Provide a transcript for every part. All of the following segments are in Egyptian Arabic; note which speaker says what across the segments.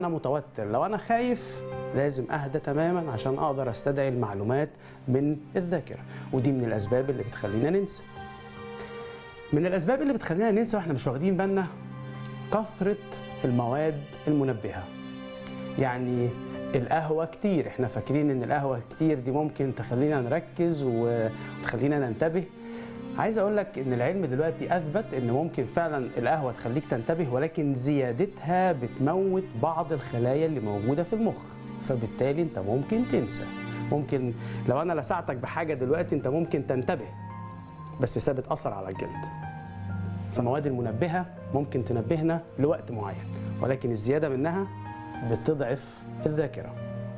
Speaker 1: انا متوتر لو انا خايف لازم اهدى تماما عشان اقدر استدعي المعلومات من الذاكره ودي من الاسباب اللي بتخلينا ننسى من الاسباب اللي بتخلينا ننسى واحنا مش واخدين بالنا كثره المواد المنبهه يعني القهوة كتير احنا فاكرين ان القهوة كتير دي ممكن تخلينا نركز وتخلينا ننتبه عايز اقول لك ان العلم دلوقتي اثبت ان ممكن فعلا القهوة تخليك تنتبه ولكن زيادتها بتموت بعض الخلايا اللي موجودة في المخ فبالتالي انت ممكن تنسى ممكن لو انا لسعتك بحاجة دلوقتي انت ممكن تنتبه بس سابت اثر على الجلد فالمواد المنبهة ممكن تنبهنا لوقت معين ولكن الزيادة منها بتضعف الذاكرة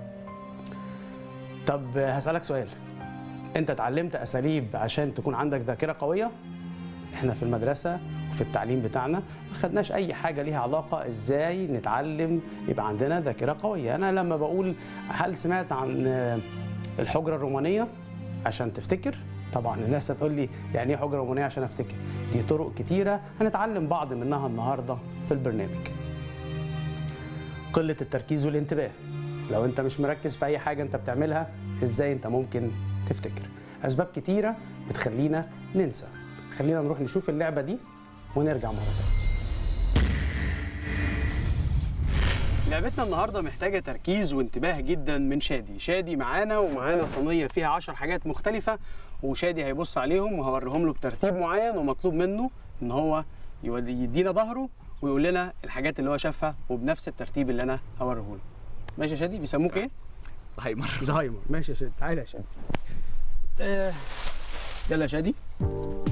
Speaker 1: طب هسألك سؤال انت اتعلمت اساليب عشان تكون عندك ذاكرة قوية احنا في المدرسة وفي التعليم بتاعنا ما خدناش اي حاجة ليها علاقة ازاي نتعلم يبقى عندنا ذاكرة قوية انا لما بقول هل سمعت عن الحجرة الرومانية عشان تفتكر طبعا الناس هتقول لي يعني ايه حجرة رومانية عشان افتكر دي طرق كتيرة هنتعلم بعض منها النهاردة في البرنامج قلة التركيز والانتباه لو انت مش مركز في اي حاجة انت بتعملها ازاي انت ممكن تفتكر اسباب كتيرة بتخلينا ننسى خلينا نروح نشوف اللعبة دي ونرجع مرة تانية لعبتنا النهارده محتاجه تركيز وانتباه جدا من شادي شادي معانا ومعانا صينيه فيها عشر حاجات مختلفه وشادي هيبص عليهم وهوريهم له بترتيب معين ومطلوب منه ان هو يدينا ظهره ويقول لنا الحاجات اللي هو شافها وبنفس الترتيب اللي انا هوريه له ماشي يا شادي بيسموك ايه
Speaker 2: زهايمر
Speaker 1: زهايمر ماشي يا شادي تعالى يا شادي آه. يلا يا شادي